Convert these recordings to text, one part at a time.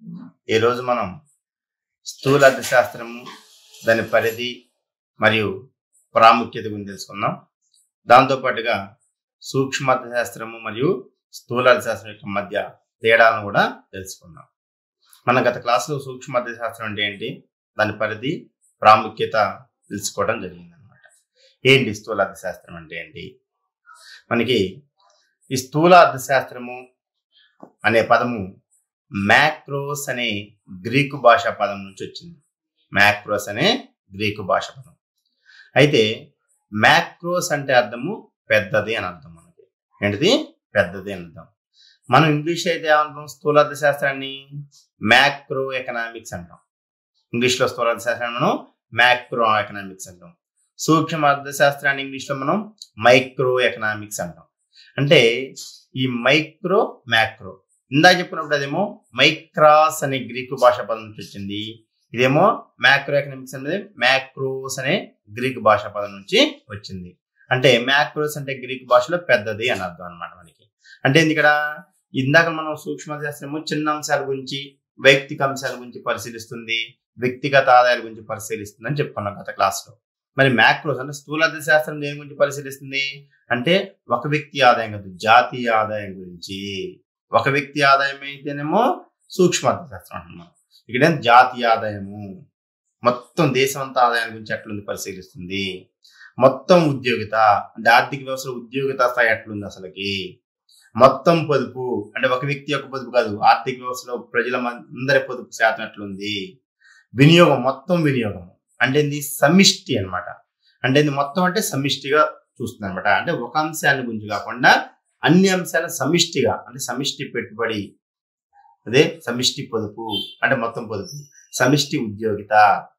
ఈరోజు మనం స్థూల అర్థశాస్త్రము దాని పరిధి మరియు ప్రాముఖ్యత గురించి తెలుసుకుందాం దాంతోపాటుగా సూక్ష్మ అర్థశాస్త్రము మరియు స్థూల అర్థశాస్త్రం యొక్క మధ్య తేడాలను కూడా తెలుసుకుందాం మన గత క్లాసులో సూక్ష్మ అర్థశాస్త్రం అంటే ఏంటి దాని పరిధి ప్రాముఖ్యత తెలుసుకోవడం జరిగింది అనమాట ఏంటి స్థూల అర్థశాస్త్రం అంటే ఏంటి మనకి ఈ స్థూల అర్థశాస్త్రము అనే పదము మ్యాక్రోస్ అనే గ్రీకు భాషా పదం నుంచి వచ్చింది మ్యాక్రోస్ అనే గ్రీకు భాష పదం అయితే మ్యాక్రోస్ అంటే అర్థము పెద్దది అని అర్థం మనకి ఏంటిది పెద్దది అని అర్థం మనం ఇంగ్లీష్ అయితే ఏమంటాం స్థూల అర్థశాస్త్రాన్ని మ్యాక్రో ఎకనామిక్స్ అంటాం ఇంగ్లీష్లో స్థూల అర్థశాస్త్రాన్ని మనం మ్యాక్రో ఎకనామిక్స్ అంటాం సూక్ష్మ అర్థశాస్త్రాన్ని ఇంగ్లీష్లో మనం మైక్రో ఎకనామిక్స్ అంటాం అంటే ఈ మైక్రో మ్యాక్రో ఇందాక చెప్పినప్పుడు అదేమో మైక్రాస్ అనే గ్రీకు భాష పదం నుంచి వచ్చింది ఇదేమో మ్యాక్రో ఎకనామిక్స్ అనేది మ్యాక్రోస్ అనే గ్రీక్ భాషా పదం నుంచి వచ్చింది అంటే మ్యాక్రోస్ అంటే గ్రీక్ భాషలో పెద్దది అని అర్థం అనమాట మనకి అంటే ఏంది ఇక్కడ ఇందాక మనం సూక్ష్మ శాస్త్రము చిన్న అంశాల గురించి వైయక్తిక అంశాల గురించి పరిశీలిస్తుంది వ్యక్తిగత ఆదాయాల గురించి పరిశీలిస్తుంది అని చెప్పుకున్నాం గత క్లాస్లో మరి మ్యాక్రోస్ అంటే స్థూల శాస్త్రం దేని గురించి పరిశీలిస్తుంది అంటే ఒక వ్యక్తి ఆదాయం కాదు జాతీయ ఆదాయం గురించి ఒక వ్యక్తి ఆదాయం అయితేనేమో సూక్ష్మ అర్థశాస్త్రం అంటున్నాం ఇక్కడ జాతీయ ఆదాయము మొత్తం దేశం అంతా ఆదాయం గురించి ఎట్లుంది పరిశీలిస్తుంది మొత్తం ఉద్యోగిత అంటే ఆర్థిక వ్యవస్థలో ఉద్యోగిత స్థాయి ఎట్లుంది అసలుకి మొత్తం పొదుపు అంటే ఒక వ్యక్తి యొక్క పొదుపు కాదు ఆర్థిక వ్యవస్థలో ప్రజల అందరి పొదుపు శాతం ఎట్లుంది వినియోగం మొత్తం వినియోగం అంటే ఇది సమిష్టి అనమాట అంటే ఇది మొత్తం అంటే సమిష్టిగా చూస్తుంది అనమాట అంటే ఒక అంశాన్ని గురించి కాకుండా అన్ని అంశాల సమిష్టిగా అంటే సమిష్టి పెట్టుబడి అదే సమిష్టి పొదుపు అంటే మొత్తం పొదుపు సమిష్టి ఉద్యోగిత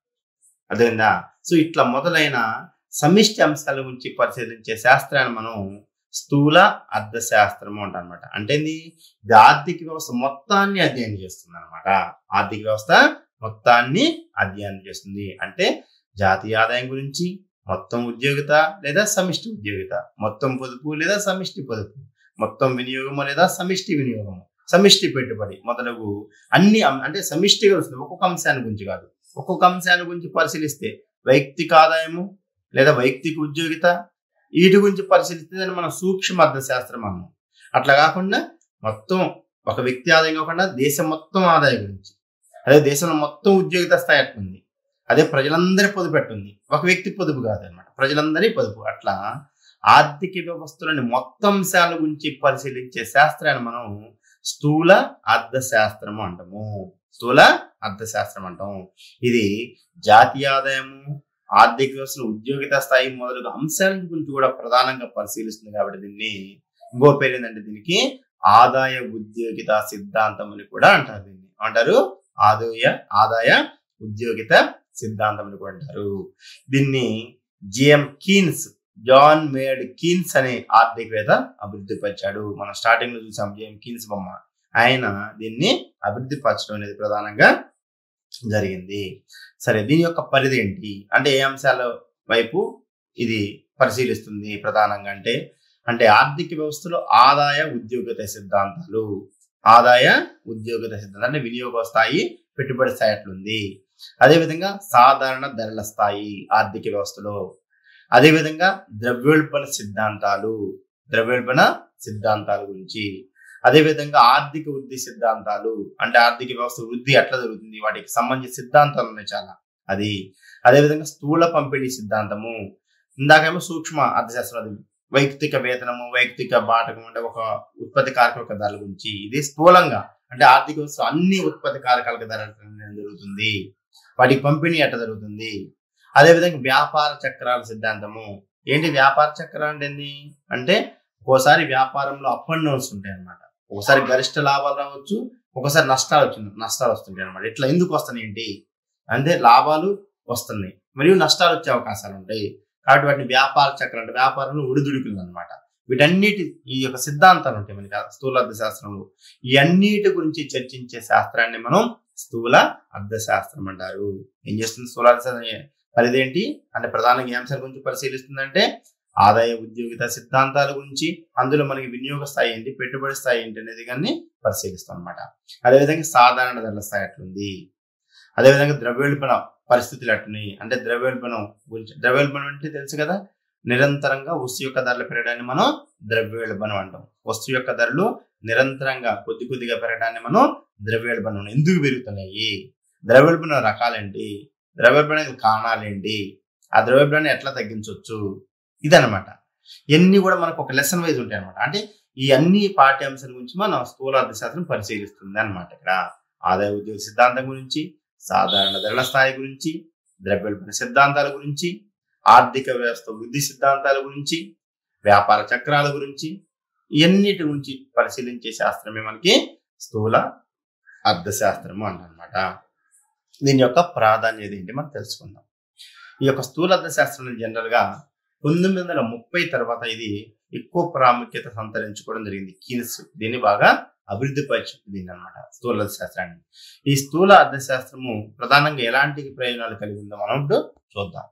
అదేందా సో ఇట్లా మొదలైన సమిష్టి అంశాల గురించి పరిశీలించే శాస్త్రాన్ని మనం స్థూల అర్థశాస్త్రము అంట అనమాట అంటే ఇది ఆర్థిక వ్యవస్థ మొత్తాన్ని అధ్యయనం చేస్తుంది అనమాట ఆర్థిక వ్యవస్థ మొత్తాన్ని అధ్యయనం చేస్తుంది అంటే జాతీయ ఆదాయం గురించి మొత్తం ఉద్యోగిత లేదా సమిష్టి ఉద్యోగిత మొత్తం పొదుపు లేదా సమిష్టి పొదుపు మొత్తం వినియోగము లేదా సమిష్టి వినియోగము సమిష్టి పెట్టుబడి మొదలగు అన్ని అంటే సమిష్టిగా వస్తుంది ఒక్కొక్క అంశాన్ని గురించి కాదు ఒక్కొక్క అంశాన్ని గురించి పరిశీలిస్తే వైయక్తిక ఆదాయము లేదా వైయక్తిక ఉద్యోగిత వీటి గురించి పరిశీలిస్తే దాన్ని మనం సూక్ష్మ అర్థశాస్త్రం అన్నాం అట్లా కాకుండా మొత్తం ఒక వ్యక్తి ఆదాయం కాకుండా దేశం మొత్తం ఆదాయం గురించి అదే దేశంలో మొత్తం ఉద్యోగిత స్థాయి ఎట్లుంది అదే ప్రజలందరి పొదుపు ఎట్టుంది ఒక వ్యక్తి పొదుపు కాదనమాట ప్రజలందరి పొదుపు అట్లా ఆర్థిక వ్యవస్థలోని మొత్తం అంశాల గురించి పరిశీలించే శాస్త్రాన్ని మనం స్థూల అర్థశాస్త్రము అంటాము స్థూల అర్థశాస్త్రం అంటాము ఇది జాతీయ ఆదాయము ఆర్థిక వ్యవస్థలో ఉద్యోగిత స్థాయి మొదలగు అంశాల గురించి కూడా ప్రధానంగా పరిశీలిస్తుంది కాబట్టి దీన్ని ఇంకో పేరు ఏంటంటే దీనికి ఆదాయ ఉద్యోగిత సిద్ధాంతం అని కూడా అంటారు దీన్ని అంటారు ఆదాయ ఆదాయ ఉద్యోగిత సిద్ధాంతం అని కూడా అంటారు దీన్ని J M Keynes John Maynard Keynes అనే ఆర్థికవేత్త అభివృద్ధి పరిచాడు మనం స్టార్టింగ్ లో చూసాం జిఎం కీన్స్ బొమ్మ ఆయన దీన్ని అభివృద్ధి పరచడం అనేది ప్రధానంగా జరిగింది సరే దీని యొక్క పరిధి ఏంటి అంటే ఏ అంశాల వైపు ఇది పరిశీలిస్తుంది ప్రధానంగా అంటే అంటే ఆర్థిక వ్యవస్థలో ఆదాయ ఉద్యోగత సిద్ధాంతాలు ఆదాయ ఉద్యోగత సిద్ధాంతం అంటే వినియోగ స్థాయి పెట్టుబడి స్థాయి ఎట్లుంది అదేవిధంగా సాధారణ ధరల స్థాయి ఆర్థిక వ్యవస్థలో అదేవిధంగా ద్రవ్యోల్బణ సిద్ధాంతాలు ద్రవ్యోల్బణ సిద్ధాంతాల గురించి అదేవిధంగా ఆర్థిక వృద్ధి సిద్ధాంతాలు అంటే ఆర్థిక వ్యవస్థ వృద్ధి ఎట్లా జరుగుతుంది వాటికి సంబంధించిన సిద్ధాంతాలు ఉన్నాయి చాలా అది అదేవిధంగా స్థూల పంపిణీ సిద్ధాంతము ఇందాకేమో సూక్ష్మ అర్థశాస్త్రం అది వైయక్తిక వేతనము వైయక్తిక బాటకం అంటే ఒక ఉత్పత్తి కారక ధరల గురించి ఇది స్థూలంగా అంటే ఆర్థిక వ్యవస్థ అన్ని ఉత్పత్తి కారకాలకు ధర జరుగుతుంది వాటికి పంపిణీ ఎట్లా జరుగుతుంది అదేవిధంగా వ్యాపార చక్రాల సిద్ధాంతము ఏంటి వ్యాపార చక్రం అంటే ఏంటి అంటే ఒక్కోసారి వ్యాపారంలో అప్ అండ్ డౌన్స్ ఉంటాయి అనమాట ఒకసారి గరిష్ట లాభాలు రావచ్చు ఒకసారి నష్టాలు వచ్చి నష్టాలు వస్తుంటాయి అనమాట ఇట్లా ఎందుకు వస్తున్నాయి ఏంటి అంటే లాభాలు వస్తున్నాయి మరియు నష్టాలు వచ్చే అవకాశాలు ఉంటాయి కాబట్టి వాటిని వ్యాపార చక్రం అంటే వ్యాపారంలో ఉడిదుడుకులు అనమాట వీటన్నిటి ఈ యొక్క సిద్ధాంతాలు ఉంటాయి మనకి స్థూల అర్థశాస్త్రంలో ఈ అన్నిటి గురించి చర్చించే శాస్త్రాన్ని మనం స్థూల అర్థశాస్త్రం అంటారు ఏం చేస్తుంది స్థూల అర్థశాస్త్రం పరిధి ఏంటి అంటే ప్రధానంగా ఏ అంశాల గురించి పరిశీలిస్తుందంటే ఆదాయ ఉద్యోగిత సిద్ధాంతాల గురించి అందులో మనకి వినియోగ స్థాయి ఏంటి పెట్టుబడి స్థాయి ఏంటి అనేది కానీ పరిశీలిస్తాం అనమాట అదేవిధంగా సాధారణ ధరల స్థాయి ఎట్లుంది అదేవిధంగా ద్రవ్యోల్బణ పరిస్థితులు ఎట్లున్నాయి అంటే ద్రవ్యోల్బణం గురించి ద్రవ్యోల్బణం అంటే తెలుసు కదా నిరంతరంగా వస్తువు యొక్క ధరలు పెరగడాన్ని మనం ద్రవ్యోల్బణం అంటాం వస్తువు యొక్క ధరలు నిరంతరంగా కొద్ది కొద్దిగా పెరగడాన్ని మనం ద్రవ్యోల్బణం ఎందుకు పెరుగుతున్నాయి ద్రవ్యోల్బణం రకాలేంటి ద్రవ్యోల్బణానికి కారణాలేంటి ఆ ద్రవ్యోల్బణాన్ని ఎట్లా తగ్గించవచ్చు ఇదనమాట ఇవన్నీ కూడా మనకు ఒక లెసన్ వైజ్ ఉంటాయి అనమాట అంటే ఈ అన్ని పాఠ్యాంశాల గురించి మనం స్థూల అర్థశాస్త్రం పరిశీలిస్తుంది అనమాట ఇక్కడ ఆదాయ ఉద్యోగ సిద్ధాంతం గురించి సాధారణ ధరల స్థాయి గురించి ద్రవ్యోల్బణ సిద్ధాంతాల గురించి ఆర్థిక వ్యవస్థ వృద్ధి సిద్ధాంతాల గురించి వ్యాపార చక్రాల గురించి ఇవన్నిటి గురించి పరిశీలించే శాస్త్రమే మనకి స్థూల అర్థశాస్త్రము అంటనమాట దీని యొక్క ప్రాధాన్యత ఏంటి మనం తెలుసుకుందాం ఈ యొక్క స్థూల అర్థశాస్త్రం జనరల్ గా పంతొమ్మిది వందల ముప్పై తర్వాత ఇది ఎక్కువ ప్రాముఖ్యత సంతరించుకోవడం జరిగింది కీన్స్ దీన్ని బాగా అభివృద్ధి పరిచింది దీన్ని అనమాట స్థూల అర్థశాస్త్రాన్ని ఈ స్థూల అర్థశాస్త్రము ప్రధానంగా ఎలాంటి ప్రయోజనాలు కలిగి ఉందో మనం ఇప్పుడు చూద్దాం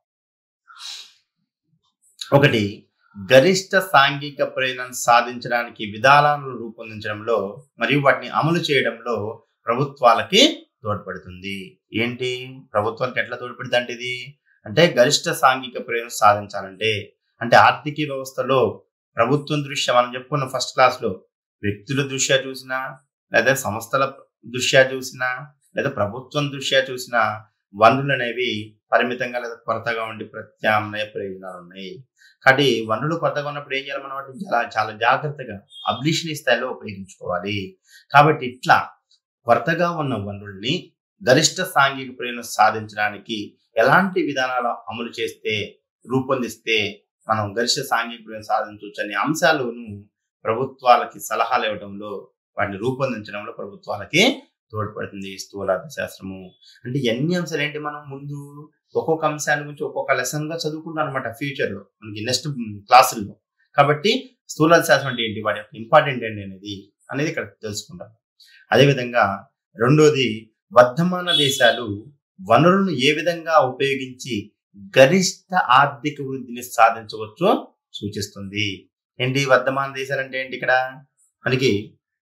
ఒకటి గరిష్ట సాంఘిక ప్రయోజనం సాధించడానికి విధానాలను రూపొందించడంలో మరియు వాటిని అమలు చేయడంలో ప్రభుత్వాలకి తోడ్పడుతుంది ఏంటి ప్రభుత్వానికి ఎట్లా తోడ్పడుతుంది అంటే ఇది అంటే గరిష్ట సాంఘిక ప్రయోజనం సాధించాలంటే అంటే ఆర్థిక వ్యవస్థలో ప్రభుత్వం దృష్ట్యా మనం చెప్పుకున్న ఫస్ట్ క్లాస్ లో వ్యక్తుల దృష్ట్యా చూసినా లేదా సంస్థల దృష్ట్యా చూసినా లేదా ప్రభుత్వం దృష్ట్యా చూసినా వనరులు అనేవి పరిమితంగా లేదా కొరతగా ఉండి ప్రత్యామ్నాయ ప్రయోజనాలు ఉన్నాయి కాబట్టి వనరులు కొరతగా ఉన్నప్పుడు ఏం చేయాలి మనం వాటిని చాలా చాలా జాగ్రత్తగా అబ్లిషని స్థాయిలో ఉపయోగించుకోవాలి కాబట్టి ఇట్లా కొరతగా ఉన్న వనరుల్ని గరిష్ట సాంఘిక ప్రయోజనం సాధించడానికి ఎలాంటి విధానాలు అమలు చేస్తే రూపొందిస్తే మనం గరిష్ట సాంఘిక ప్రయోజనం సాధించవచ్చు అనే అంశాలను ప్రభుత్వాలకి సలహాలు ఇవ్వడంలో వాటిని రూపొందించడంలో ప్రభుత్వాలకి తోడ్పడుతుంది ఈ స్థూల అర్థశాస్త్రము అంటే ఎన్ని అంశాలు ఏంటి మనం ముందు ఒక్కొక్క అంశాన్ని గురించి ఒక్కొక్క లెసన్ గా చదువుకుంటాం అనమాట ఫ్యూచర్ లో మనకి నెక్స్ట్ క్లాసుల్లో కాబట్టి స్థూల అర్థశాస్త్రం అంటే ఏంటి వాటి యొక్క ఇంపార్టెంట్ ఏంటి అనేది అనేది ఇక్కడ తెలుసుకుంటాం అదేవిధంగా రెండోది వర్ధమాన దేశాలు వనరులను ఏ విధంగా ఉపయోగించి గరిష్ట ఆర్థిక వృద్ధిని సాధించవచ్చో సూచిస్తుంది ఏంటి వర్ధమాన దేశాలు అంటే ఏంటి ఇక్కడ మనకి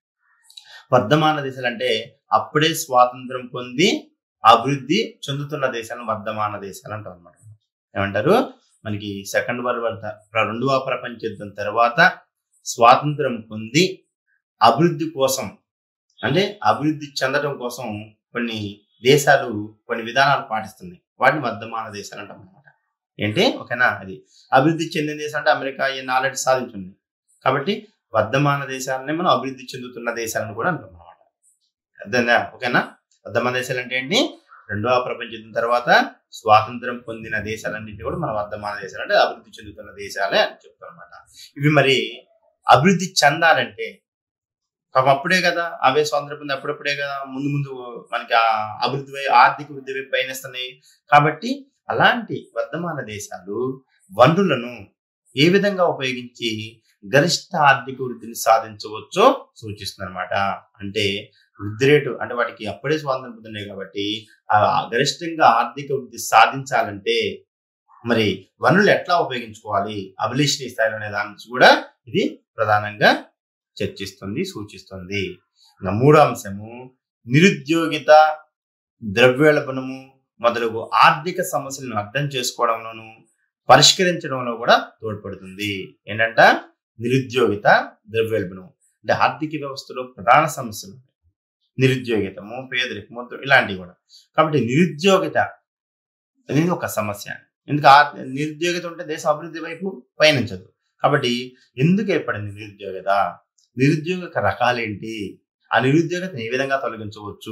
వర్ధమాన దేశాలు అంటే అప్పుడే స్వాతంత్రం పొంది అభివృద్ధి చెందుతున్న దేశాలను వర్ధమాన దేశాలు అంటారు అనమాట ఏమంటారు మనకి సెకండ్ వరల్డ్ వార్ రెండవ ప్రపంచ యుద్ధం తర్వాత స్వాతంత్రం పొంది అభివృద్ధి కోసం అంటే అభివృద్ధి చెందడం కోసం కొన్ని దేశాలు కొన్ని విధానాలు పాటిస్తున్నాయి వాటిని వర్ధమాన దేశాలు అంటాం అనమాట ఏంటి ఓకేనా అది అభివృద్ధి చెందిన దేశం అంటే అమెరికా ఈ నాలెడ్జ్ సాధించింది కాబట్టి వర్ధమాన దేశాలని మనం అభివృద్ధి చెందుతున్న దేశాలను కూడా అంటాం అనమాట అర్థందా ఓకేనా వర్ధమాన దేశాలు అంటే ఏంటి రెండవ ప్రపంచ యుద్ధం తర్వాత స్వాతంత్రం పొందిన దేశాలన్నింటినీ కూడా మన వర్ధమాన దేశాలు అంటే అభివృద్ధి చెందుతున్న దేశాలే అని చెప్తాం అనమాట ఇవి మరి అభివృద్ధి చెందాలంటే పాపం అప్పుడే కదా అవే స్వాతంత్రం పొంది అప్పుడప్పుడే కదా ముందు ముందు మనకి ఆ అభివృద్ధి వై ఆర్థిక వృద్ధి వైపు పయనిస్తున్నాయి కాబట్టి అలాంటి వర్ధమాన దేశాలు వనరులను ఏ విధంగా ఉపయోగించి గరిష్ట ఆర్థిక వృద్ధిని సాధించవచ్చో సూచిస్తుంది అనమాట అంటే వృద్ధి రేటు అంటే వాటికి అప్పుడే స్వాతంత్రం పొందినాయి కాబట్టి ఆ గరిష్టంగా ఆర్థిక వృద్ధి సాధించాలంటే మరి వనరులు ఎట్లా ఉపయోగించుకోవాలి అభిలేషణి స్థాయిలో అనే దాని నుంచి కూడా ఇది ప్రధానంగా చర్చిస్తుంది సూచిస్తుంది ఇంకా మూడో అంశము నిరుద్యోగిత ద్రవ్యోల్బణము మొదలగు ఆర్థిక సమస్యలను అర్థం చేసుకోవడంలోను పరిష్కరించడంలో కూడా తోడ్పడుతుంది ఏంటంట నిరుద్యోగిత ద్రవ్యోల్బణం అంటే ఆర్థిక వ్యవస్థలో ప్రధాన సమస్యలు నిరుద్యోగితము పేదరికము ఇలాంటివి కూడా కాబట్టి నిరుద్యోగిత అనేది ఒక సమస్య ఎందుకు ఆ నిరుద్యోగిత ఉంటే దేశం అభివృద్ధి వైపు పయనించదు కాబట్టి ఎందుకు ఏర్పడింది నిరుద్యోగిత నిరుద్యోగ రకాలేంటి ఆ నిరుద్యోగతను ఏ విధంగా తొలగించవచ్చు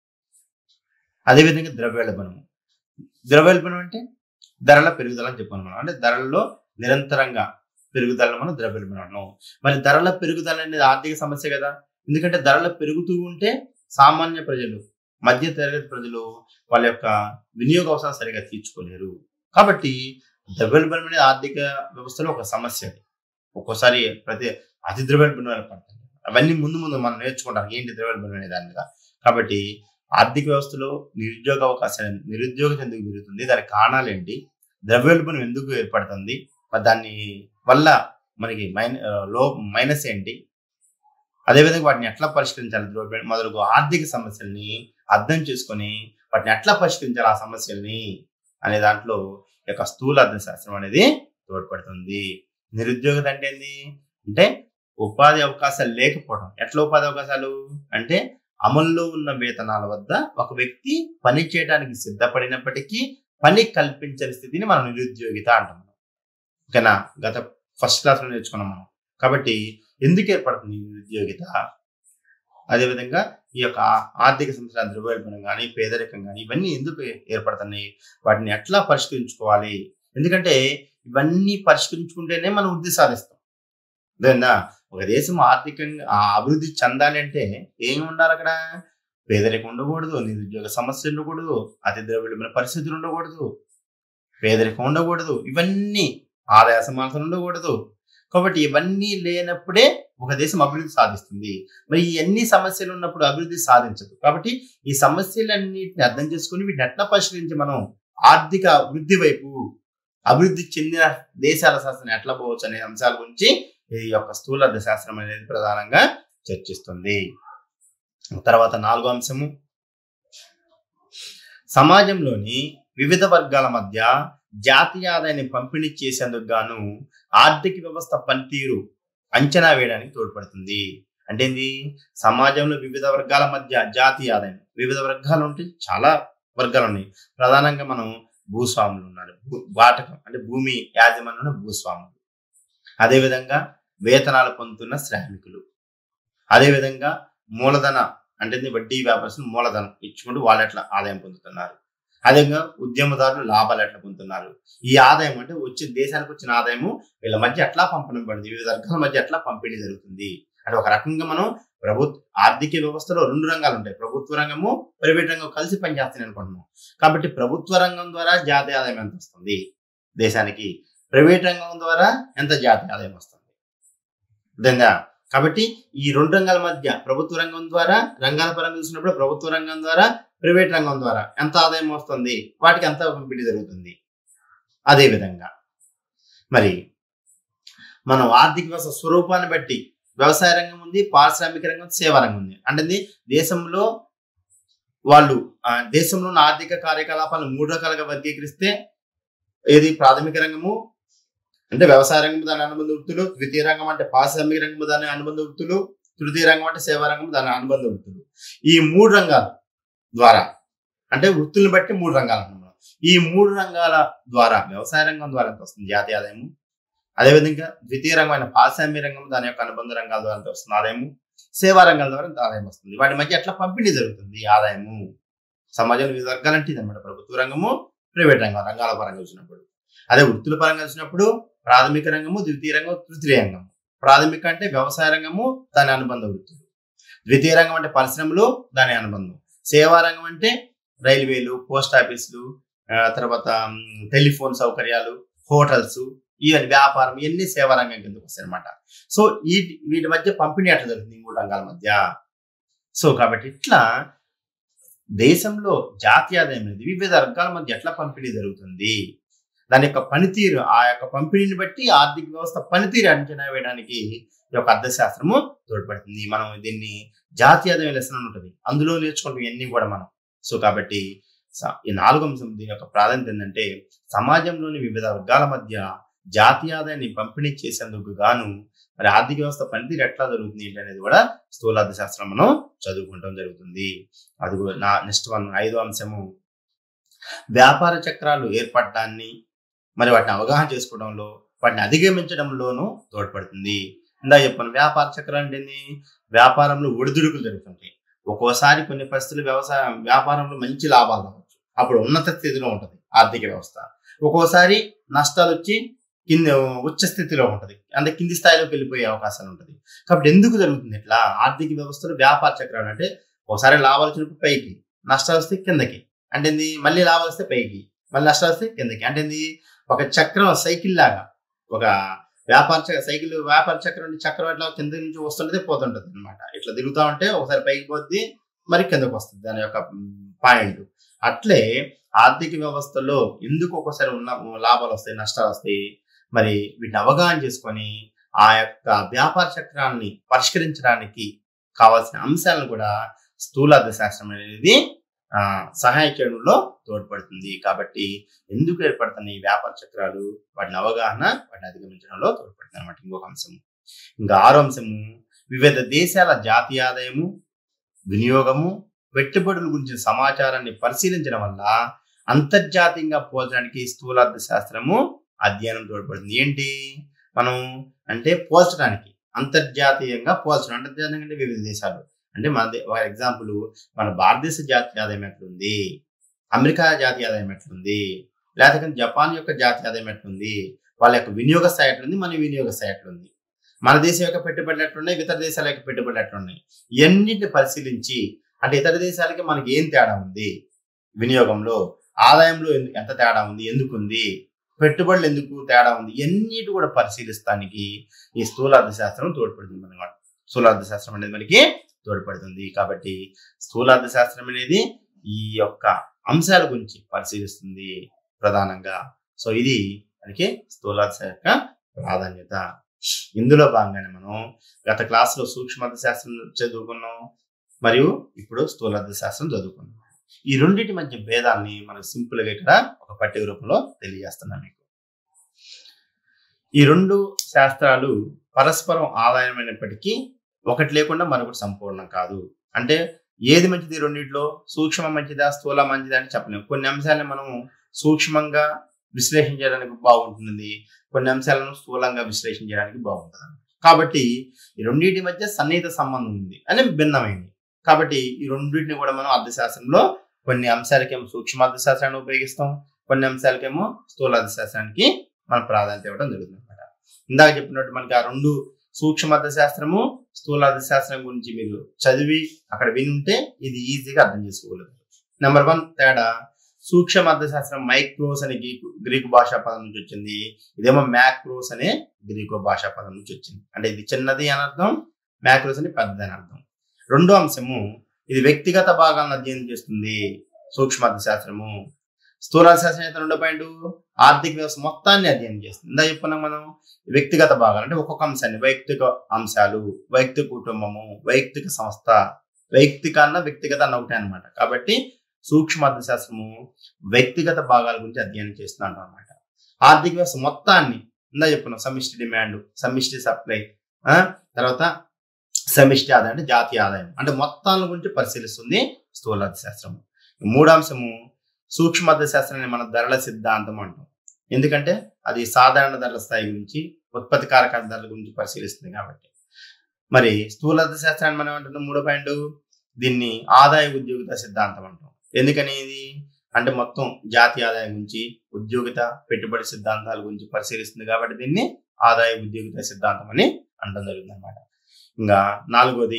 అదేవిధంగా ద్రవ్యోల్బణం ద్రవ్యోల్బణం అంటే ధరల పెరుగుదల అని చెప్పాను మనం అంటే ధరల్లో నిరంతరంగా పెరుగుదలను మనం ద్రవ్యోల్బణం అన్నాం మరి ధరల పెరుగుదల అనేది ఆర్థిక సమస్య కదా ఎందుకంటే ధరలు పెరుగుతూ ఉంటే సామాన్య ప్రజలు మధ్య తరగతి ప్రజలు వాళ్ళ యొక్క వినియోగ అవసరాలు సరిగా తీర్చుకోలేరు కాబట్టి ద్రవ్యోల్బణం అనేది ఆర్థిక వ్యవస్థలో ఒక సమస్య అది ఒక్కోసారి ప్రతి అతి ద్రవ్యోల్బణం ఏర్పడుతుంది అవన్నీ ముందు ముందు మనం నేర్చుకుంటాం ఏంటి ద్రవ్యోల్బణం అనే దాని మీద కాబట్టి ఆర్థిక వ్యవస్థలో నిరుద్యోగ అవకాశాలు నిరుద్యోగం ఎందుకు పెరుగుతుంది దానికి కారణాలు ఏంటి ద్రవ్యోల్బణం ఎందుకు ఏర్పడుతుంది మరి దాన్ని వల్ల మనకి మైన లో మైనస్ ఏంటి అదేవిధంగా వాటిని ఎట్లా పరిష్కరించాలి ద్రవ్య- మొదలగు ఆర్థిక సమస్యల్ని అర్థం చేసుకొని వాటిని ఎట్లా పరిష్కరించాలి ఆ సమస్యల్ని అనే దాంట్లో ఈ యొక్క స్థూల అర్థశాస్త్రం అనేది తోడ్పడుతుంది నిరుద్యోగత అంటే ఏంది అంటే ఉపాధి అవకాశాలు లేకపోవడం ఎట్లా ఉపాధి అవకాశాలు అంటే అమల్లో ఉన్న వేతనాల వద్ద ఒక వ్యక్తి పని చేయడానికి సిద్ధపడినప్పటికీ పని కల్పించని స్థితిని మనం నిరుద్యోగిత అంటాం ఓకేనా గత ఫస్ట్ క్లాస్ లో నేర్చుకున్నాం మనం కాబట్టి ఎందుకు ఏర్పడుతుంది ఈ నిరుద్యోగిత అదేవిధంగా ఈ యొక్క ఆ- ఆర్థిక సమస్యల ద్రవ్యోల్బణం కానీ పేదరికం కానీ ఇవన్నీ ఎందుకు ఏర్పడుతున్నాయి వాటిని ఎట్లా పరిష్కరించుకోవాలి ఎందుకంటే ఇవన్నీ పరిష్కరించుకుంటేనే మనం వృద్ధి సాధిస్తాం అదేందా ఒక దేశం ఆర్థికంగా ఆ అభివృద్ధి చెందాలి అంటే ఏమి ఉండాలి అక్కడ పేదరికం ఉండకూడదు నిరుద్యోగ సమస్య ఉండకూడదు అతి ద్రవ్యమైన పరిస్థితులు ఉండకూడదు పేదరికం ఉండకూడదు ఇవన్నీ ఆదాయ సమానతలు ఉండకూడదు కాబట్టి ఇవన్నీ లేనప్పుడే ఒక దేశం అభివృద్ధి సాధిస్తుంది మరి ఈ అన్ని సమస్యలు ఉన్నప్పుడు అభివృద్ధి సాధించదు కాబట్టి ఈ సమస్యలన్నిటిని అర్థం చేసుకుని వీటిని ఎట్లా పరిష్కరించి మనం ఆర్థిక వృద్ధి వైపు అభివృద్ధి చెందిన దేశాల శాస్త్రం ఎట్లా పోవచ్చు అనే అంశాల గురించి ఈ యొక్క స్థూల అర్థశాస్త్రం అనేది ప్రధానంగా చర్చిస్తుంది తర్వాత నాలుగో అంశము సమాజంలోని వివిధ వర్గాల మధ్య జాతీయ ఆదాయాన్ని పంపిణీ చేసేందుకు గాను ఆర్థిక వ్యవస్థ పనితీరు అంచనా వేయడానికి తోడ్పడుతుంది అంటే ఏంది సమాజంలో వివిధ వర్గాల మధ్య జాతీయ ఆదాయం వివిధ వర్గాలు ఉంటే చాలా వర్గాలు ఉన్నాయి ప్రధానంగా మనం భూస్వాములు ఉన్నారు భూ- వాటకం అంటే భూమి యాజమాన్యంలో భూస్వాములు అదేవిధంగా వేతనాలు పొందుతున్న శ్రామికులు అదేవిధంగా మూలధన అంటే ఏంది వడ్డీ వ్యాపారస్తులు మూలధనం ఇచ్చుకుంటూ వాళ్ళు ఎట్లా ఆదాయం పొందుతున్నారు అదేవిధంగా ఉద్యమదారులు లాభాలు ఎట్లా పొందుతున్నారు ఈ ఆదాయం అంటే వచ్చే దేశానికి వచ్చిన ఆదాయము వీళ్ళ మధ్య ఎట్లా పంపడం పడింది వివిధ వర్గాల మధ్య ఎట్లా పంపిణీ జరుగుతుంది అంటే ఒక రకంగా మనం ప్రభుత్వ ఆర్థిక వ్యవస్థలో రెండు రంగాలు ఉంటాయి ప్రభుత్వ రంగము ప్రైవేట్ రంగం కలిసి పనిచేస్తాయి అనుకుంటున్నాం కాబట్టి ప్రభుత్వ రంగం ద్వారా జాతీయ ఆదాయం ఎంత వస్తుంది దేశానికి ప్రైవేట్ రంగం ద్వారా ఎంత జాతీయ ఆదాయం వస్తుంది అర్థంగా కాబట్టి ఈ రెండు రంగాల మధ్య ప్రభుత్వ రంగం ద్వారా రంగాల పరంగా చూసినప్పుడు ప్రభుత్వ రంగం ద్వారా ప్రైవేట్ రంగం ద్వారా ఎంత ఆదాయం వస్తుంది వాటికి ఎంత పంపిణీ జరుగుతుంది అదే విధంగా మరి మనం ఆర్థిక వ్యవస్థ స్వరూపాన్ని బట్టి వ్యవసాయ రంగం ఉంది పారిశ్రామిక రంగం సేవా రంగం ఉంది అంటే ఇది దేశంలో వాళ్ళు ఆ, దేశంలో ఉన్న ఆర్థిక కార్యకలాపాలను మూడు రకాలుగా వర్గీకరిస్తే ఏది ప్రాథమిక రంగము అంటే వ్యవసాయ రంగం దాని అనుబంధ వృత్తులు ద్వితీయ రంగం అంటే పారిశ్రామిక రంగం దాని అనుబంధ వృత్తులు తృతీయ రంగం అంటే సేవా రంగం దాని అనుబంధ వృత్తులు ఈ మూడు రంగాల ద్వారా అంటే వృత్తులను బట్టి మూడు రంగాలు అంటున్నాం మనం. ఈ మూడు రంగాల ద్వారా వ్యవసాయ రంగం ద్వారా ఎంత వస్తుంది జాతీయ ఆదాయము అదేవిధంగా ద్వితీయ రంగమైన పారిశ్రామిక రంగం దాని యొక్క అనుబంధ రంగాల ద్వారా ఎంత వస్తుంది ఆదాయము సేవా రంగాల ద్వారా ఎంత ఆదాయం వస్తుంది వాటి మధ్య ఎట్లా పంపిణీ జరుగుతుంది ఈ ఆదాయము సమాజంలో వివిధ వర్గాలు అంటే అనమాట ప్రభుత్వ రంగము ప్రైవేట్ రంగం రంగాల పరంగా చూసినప్పుడు అదే వృత్తుల పరంగా చూసినప్పుడు ప్రాథమిక రంగము ద్వితీయ రంగం తృతీయ రంగం ప్రాథమిక అంటే వ్యవసాయ రంగము దాని అనుబంధ వృత్తులు ద్వితీయ రంగం అంటే పరిశ్రమలు దాని అనుబంధం సేవా రంగం అంటే రైల్వేలు పోస్ట్ ఆఫీసులు ఆ, తర్వాత మ్, టెలిఫోన్ సౌకర్యాలు హోటల్స్ ఇవన్నీ వ్యాపారం ఇవన్నీ సేవా రంగం కిందకు వస్తాయి అనమాట సో ఈ వీటి మధ్య పంపిణీ ఎట్లా జరుగుతుంది ఈ మూడు రంగాల మధ్య సో కాబట్టి ఇట్లా దేశంలో జాతీయ ఆదాయం అనేది వివిధ వర్గాల మధ్య ఎట్లా పంపిణీ జరుగుతుంది దాని యొక్క పనితీరు ఆ యొక్క పంపిణీని బట్టి ఆర్థిక వ్యవస్థ పనితీరు అంచనా వేయడానికి ఈ యొక్క అర్థశాస్త్రము తోడ్పడుతుంది మనం దీన్ని జాతీయ ఆదాయం లెసన్ అని ఉంటుంది అందులో నేర్చుకుంటాం ఇవన్నీ కూడా మనం సో కాబట్టి స- ఈ నాలుగో అంశం దీని యొక్క ప్రాధాన్యత ఏంటంటే సమాజంలోని వివిధ వర్గాల మధ్య జాతీయ ఆదాయాన్ని పంపిణీ చేసేందుకు గాను మరి ఆర్థిక వ్యవస్థ పనితీరు ఎట్లా జరుగుతుంది ఏంటి అనేది కూడా స్థూలార్థ శాస్త్రం మనం చదువుకుంటాం జరుగుతుంది అది కూడా నా నెక్స్ట్ వన్ ఐదో అంశము వ్యాపార చక్రాలు ఏర్పడటాన్ని మరి వాటిని అవగాహన చేసుకోవడంలో వాటిని అధిగమించడంలోనూ తోడ్పడుతుంది ఇందా చెప్పాను వ్యాపార చక్రం అంటే ఏంది? వ్యాపారంలో ఒడిదుడుకులు జరుగుతుంటాయి ఒక్కోసారి కొన్ని పరిస్థితులు వ్యవసాయ వ్యాపారంలో మంచి లాభాలు రావచ్చు అప్పుడు ఉన్నత స్థితిలో ఉంటుంది ఆర్థిక వ్యవస్థ ఒక్కోసారి నష్టాలు వచ్చి కింద ఉచ్చ స్థితిలో ఉంటుంది అంటే కింది స్థాయిలోకి వెళ్ళిపోయే అవకాశాలు ఉంటుంది కాబట్టి ఎందుకు జరుగుతుంది ఇట్లా ఆర్థిక వ్యవస్థలో వ్యాపార చక్రాలు అంటే ఒకసారి లాభాలు వచ్చినప్పుడు పైకి నష్టాలు వస్తే కిందకి అంటే ఏంది మళ్ళీ లాభాలు వస్తే పైకి మళ్ళీ నష్టాలు వస్తే కిందకి అంటే ఏంది ఒక చక్రం సైకిల్ లాగా ఒక వ్యాపార చక్ర సైకిల్ వ్యాపార చక్రం నుండి చక్రం ఎట్లా కింద నుంచి వస్తుంటది పోతుంటది అనమాట ఇట్లా దిగుతా ఉంటే ఒకసారి పైకి పోద్ది మరి కిందకు వస్తుంది దాని యొక్క పాయింట్ అట్లే ఆర్థిక వ్యవస్థలో ఎందుకు ఒక్కోసారి ఉన్న లాభాలు వస్తాయి నష్టాలు వస్తాయి మరి వీటిని అవగాహన చేసుకొని ఆ యొక్క వ్యాపార చక్రాన్ని పరిష్కరించడానికి కావాల్సిన అంశాలను కూడా స్థూల అర్థశాస్త్రం అనేది ఆ, సహాయ చేయడంలో తోడ్పడుతుంది కాబట్టి ఎందుకు ఏర్పడుతున్నాయి ఈ వ్యాపార చక్రాలు వాటిని అవగాహన వాటిని అధిగమించడంలో తోడ్పడుతుంది అనమాట ఇంకొక అంశము ఇంకా ఆరో అంశము వివిధ దేశాల జాతీయ ఆదాయము వినియోగము పెట్టుబడుల గురించిన సమాచారాన్ని పరిశీలించడం వల్ల అంతర్జాతీయంగా పోల్చడానికి స్థూలార్థ శాస్త్రము అధ్యయనం తోడ్పడుతుంది ఏంటి మనం అంటే పోల్చడానికి అంతర్జాతీయంగా పోల్చడం అంతర్జాతీయంగా అంటే వివిధ దేశాలు అంటే మన ఫర్ ఎగ్జాంపుల్ మన భారతదేశ జాతీయ ఆదాయం ఎట్లుంది అమెరికా జాతీయ ఆదాయం ఎట్లుంది లేకపోతే జపాన్ యొక్క జాతీయ ఆదాయం ఎట్లుంది వాళ్ళ యొక్క వినియోగ స్థాయి ఎట్లుంది మన వినియోగ స్థాయి ఎట్లుంది మన దేశం యొక్క పెట్టుబడులు ఎట్లున్నాయి ఇతర దేశాల యొక్క పెట్టుబడులు ఎట్లున్నాయి ఇవన్నిటిని పరిశీలించి అంటే ఇతర దేశాలకి మనకి ఏం తేడా ఉంది వినియోగంలో ఆదాయంలో ఎందు- ఎంత తేడా ఉంది ఎందుకు ఉంది పెట్టుబడులు ఎందుకు తేడా ఉంది ఇవన్నిటి కూడా పరిశీలిస్తానికి ఈ స్థూల అర్థశాస్త్రం తోడ్పడుతుంది అనమాట స్థూల అర్థశాస్త్రం అనేది మనకి తోడ్పడుతుంది కాబట్టి స్థూల అర్థశాస్త్రం అనేది ఈ యొక్క అంశాల గురించి పరిశీలిస్తుంది ప్రధానంగా సో ఇది మనకి స్థూలార్థ యొక్క ప్రాధాన్యత ఇందులో భాగంగానే మనం గత క్లాసులో సూక్ష్మార్థ శాస్త్రం చదువుకున్నాం మరియు ఇప్పుడు స్థూలార్థ శాస్త్రం చదువుకున్నాం ఈ రెండింటి మధ్య భేదాన్ని మనం సింపుల్ గా ఇక్కడ ఒక పట్టిక రూపంలో తెలియజేస్తున్నాం మీకు ఈ రెండు శాస్త్రాలు పరస్పరం ఆదాయమైనప్పటికీ ఒకటి లేకుండా మరొకటి సంపూర్ణం కాదు అంటే ఏది మంచిది ఈ రెండిట్లో సూక్ష్మ మంచిదా స్థూల మంచిదా అని చెప్పలేము కొన్ని అంశాలను మనం సూక్ష్మంగా విశ్లేషించడానికి బాగుంటుంది కొన్ని అంశాలను స్థూలంగా విశ్లేషించడానికి బాగుంటుంది కాబట్టి ఈ రెండింటి మధ్య సన్నిహిత సంబంధం ఉంది అని భిన్నమైంది కాబట్టి ఈ రెండింటిని కూడా మనం అర్థశాస్త్రంలో కొన్ని అంశాలకేమో సూక్ష్మ అర్థశాస్త్రాన్ని ఉపయోగిస్తాం కొన్ని అంశాలకేమో స్థూల అర్థశాస్త్రానికి మనం ప్రాధాన్యత ఇవ్వడం జరుగుతుంది అనమాట ఇందాక చెప్పినట్టు మనకి ఆ రెండు సూక్ష్మ అర్థశాస్త్రము స్థూల అర్థశాస్త్రం గురించి మీరు చదివి అక్కడ విని ఉంటే ఇది ఈజీగా అర్థం చేసుకోగలరు నెంబర్ వన్ తేడా సూక్ష్మ అర్థశాస్త్రం మైక్రోస్ అనే గ్రీకు గ్రీకు భాషా పదం నుంచి వచ్చింది ఇదేమో మ్యాక్రోస్ అనే గ్రీకు భాషా పదం నుంచి వచ్చింది అంటే ఇది చిన్నది అని అర్థం మ్యాక్రోస్ అని పెద్దది అని అర్థం రెండో అంశము ఇది వ్యక్తిగత భాగాలను అధ్యయనం చేస్తుంది సూక్ష్మ అర్థశాస్త్రము స్థూల శాస్త్రం అయితే రెండో పాయింట్ ఆర్థిక వ్యవస్థ మొత్తాన్ని అధ్యయనం చేస్తుంది ఇందా చెప్పుకున్నాం మనం వ్యక్తిగత భాగాలు అంటే ఒక్కొక్క అంశాన్ని వైయక్తిక అంశాలు వైయక్తిక కుటుంబము వైయక్తిక సంస్థ వైయక్తిక అన్న వ్యక్తిగత అన్న ఒకటే అనమాట కాబట్టి సూక్ష్మ అర్థశాస్త్రము వ్యక్తిగత భాగాల గురించి అధ్యయనం చేస్తున్నాడు అనమాట ఆర్థిక వ్యవస్థ మొత్తాన్ని ఇందా చెప్పుకున్నాం సమిష్టి డిమాండ్ సమిష్టి సప్లై తర్వాత సమిష్టి ఆదాయం అంటే జాతీయ ఆదాయం అంటే మొత్తాల గురించి పరిశీలిస్తుంది స్థూల అర్థశాస్త్రము మూడో అంశము సూక్ష్మ అర్థశాస్త్రాన్ని మన ధరల సిద్ధాంతం అంటాం ఎందుకంటే అది సాధారణ ధరల స్థాయి గురించి ఉత్పత్తి కారక ధరల గురించి పరిశీలిస్తుంది కాబట్టి మరి స్థూల అర్థశాస్త్రాన్ని మనం ఏమంటున్నాం మూడో పాయింట్ దీన్ని ఆదాయ ఉద్యోగిత సిద్ధాంతం అంటాం ఎందుకని ఇది అంటే మొత్తం జాతీయ ఆదాయం గురించి ఉద్యోగిత పెట్టుబడి సిద్ధాంతాల గురించి పరిశీలిస్తుంది కాబట్టి దీన్ని ఆదాయ ఉద్యోగిత సిద్ధాంతం అని అనడం జరుగుతుంది అనమాట ఇంకా నాలుగోది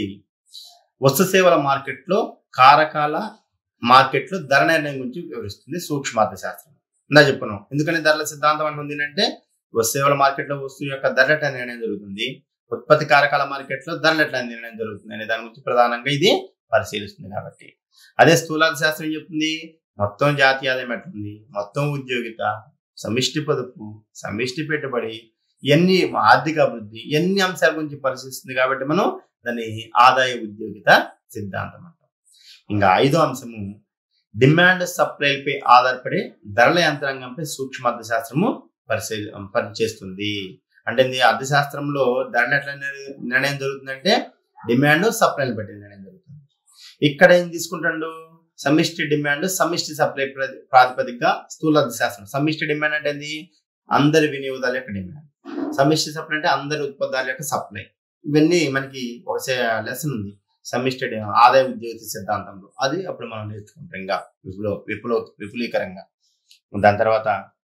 వస్తు సేవల మార్కెట్లో కారకాల మార్కెట్లో ధర నిర్ణయం గురించి వివరిస్తుంది సూక్ష్మార్థ శాస్త్రం ఇందా చెప్పుకున్నాం ఎందుకని ధరల సిద్ధాంతం అంటుంది అంటే వస్తు సేవల మార్కెట్లో వస్తువు యొక్క ధర ఎట్లా నిర్ణయం జరుగుతుంది ఉత్పత్తి కారకాల మార్కెట్లో ధరలు ఎట్లా నిర్ణయం జరుగుతుంది అనే దాని గురించి ప్రధానంగా ఇది పరిశీలిస్తుంది కాబట్టి అదే స్థూలార్థ శాస్త్రం ఏం చెప్తుంది మొత్తం జాతీయ ఆదాయం ఎట్లుంది మొత్తం ఉద్యోగిత సమిష్టి పొదుపు సమిష్టి పెట్టుబడి ఇవన్నీ ఆర్థిక అభివృద్ధి ఎన్ని అంశాల గురించి పరిశీలిస్తుంది కాబట్టి మనం దాన్ని ఆదాయ ఉద్యోగిత సిద్ధాంతం అంటాం ఇంకా ఐదో అంశము డిమాండ్ సప్లైపై ఆధారపడే ధరల యంత్రాంగంపై సూక్ష్మ అర్థశాస్త్రము పరిశీలి పనిచేస్తుంది అంటే ఇది అర్థశాస్త్రంలో ధరలు ఎట్లా నిర్- నిర్ణయం జరుగుతుందంటే డిమాండ్ సప్లైని బట్టి నిర్ణయం జరుగుతుంది ఇక్కడ ఏం తీసుకుంటాడు సమిష్టి డిమాండ్ సమిష్టి సప్లై ప్ర- ప్రాతిపదికగా స్థూల అర్థశాస్త్రం సమిష్టి డిమాండ్ అంటే ఏంది అందరి వినియోగదారుల యొక్క డిమాండ్ సమిష్టి సప్లై అంటే అందరి ఉత్పత్తుల యొక్క సప్లై ఇవన్నీ మనకి ఒక లెసన్ ఉంది సమిష్టి డి- ఆదాయ ఉద్యోగ సిద్ధాంతంలో అది అప్పుడు మనం నేర్చుకుంటాం ఇంకా విపులో విపులో విపులీకరంగా దాని తర్వాత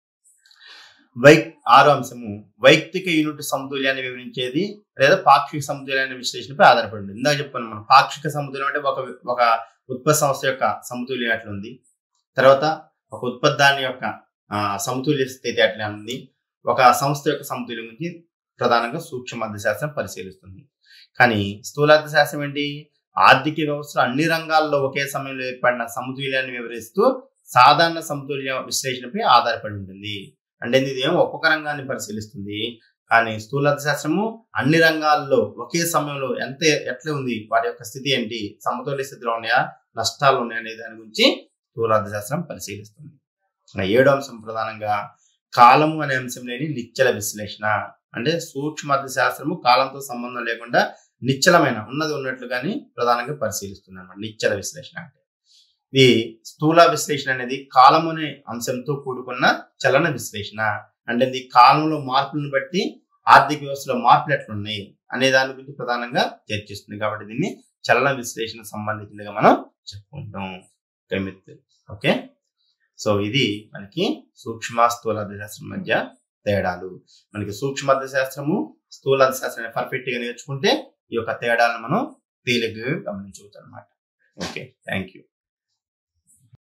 వై ఆరో అంశము వైయక్తిక యూనిట్ సమతుల్యాన్ని వివరించేది లేదా పాక్షిక సమతుల్యాన్ని విశ్లేషణపై ఆధారపడి ఉంటుంది ఇందాక చెప్పాను మనం పాక్షిక సమతుల్యం అంటే ఒక ఒక ఉత్పత్తి సంస్థ యొక్క సమతుల్యం ఎట్లా ఉంది తర్వాత ఒక ఉత్పత్తి యొక్క ఆ, సమతుల్య స్థితి ఎట్లా ఉంది ఒక సంస్థ యొక్క సమతుల్యం గురించి ప్రధానంగా సూక్ష్మ అర్థశాస్త్రం పరిశీలిస్తుంది కానీ స్థూలార్థశాస్త్రం ఏంటి ఆర్థిక వ్యవస్థలో అన్ని రంగాల్లో ఒకే సమయంలో ఏర్పడిన సమతుల్యాన్ని వివరిస్తూ సాధారణ సమతుల్య విశ్లేషణపై ఆధారపడి ఉంటుంది అంటే ఇది ఏమో ఒక్కొక్క రంగాన్ని పరిశీలిస్తుంది కానీ స్థూల అర్థశాస్త్రము అన్ని రంగాల్లో ఒకే సమయంలో ఎంత ఎట్లా ఉంది వాటి యొక్క స్థితి ఏంటి సమతుల్య స్థితిలో ఉన్నాయా నష్టాలు ఉన్నాయా అనే దాని గురించి స్థూల అర్థశాస్త్రం పరిశీలిస్తుంది ఇంకా ఏడో అంశం ప్రధానంగా కాలము అనే అంశం లేని నిశ్చల విశ్లేషణ అంటే సూక్ష్మ అర్థశాస్త్రము కాలంతో సంబంధం లేకుండా నిశ్చలమైన ఉన్నది ఉన్నట్లుగాని ప్రధానంగా పరిశీలిస్తుంది అనమాట నిశ్చల విశ్లేషణ అంటే ఇది స్థూల విశ్లేషణ అనేది కాలము అనే అంశంతో కూడుకున్న చలన విశ్లేషణ అంటే ఇది కాలంలో మార్పులను బట్టి ఆర్థిక వ్యవస్థలో మార్పులు ఎట్లున్నాయి అనే దాని గురించి ప్రధానంగా చర్చిస్తుంది కాబట్టి దీన్ని చలన విశ్లేషణ సంబంధించిందిగా మనం చెప్పుకుంటాం ఓకే మిత్రులు ఓకే సో ఇది మనకి సూక్ష్మ స్థూల అర్థశాస్త్రం మధ్య తేడాలు మనకి సూక్ష్మ అర్థశాస్త్రము స్థూల అర్థశాస్త్రాన్ని పర్ఫెక్ట్ గా నేర్చుకుంటే ఈ యొక్క తేడాలను మనం తేలిగ్గా గమనించవచ్చు అనమాట ఓకే థ్యాంక్ యూ